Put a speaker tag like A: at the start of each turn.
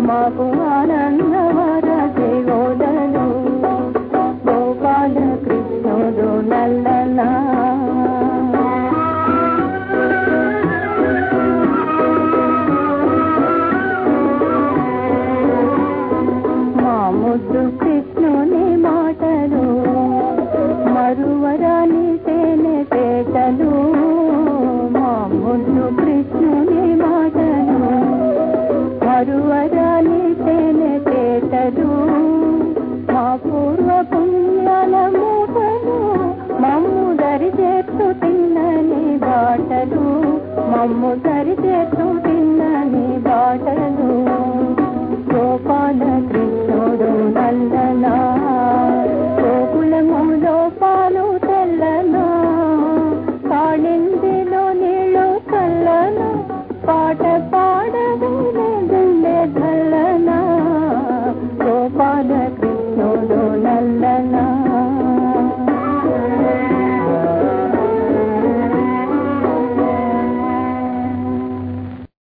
A: మాకు ఆనందవర దేవోదలు గోపాల కృష్ణుడు నల్లనా మా ముద్దు కృష్ణుని మాటలు మరువరాని తేనె పేటలు మా ముద్దు కృష్ణుని మాటలు మరువరాని తేనె పేటలు మా పూర్వ పుణ్యాల మూటలు మమ్ము దరి చేస్తూ తిన్నని బాటలు మమ్ము దరి చేస్తూ తిన్నని బాటలు గోపాల కృష్ణుడు నందనా గోకులములో పాలు తెల్లనా కాళిందిలో నీళ్ళు చల్లనా పాట పాడవినే గుండె ధల్లనా గోపాల కృష్ణుడు నల్ల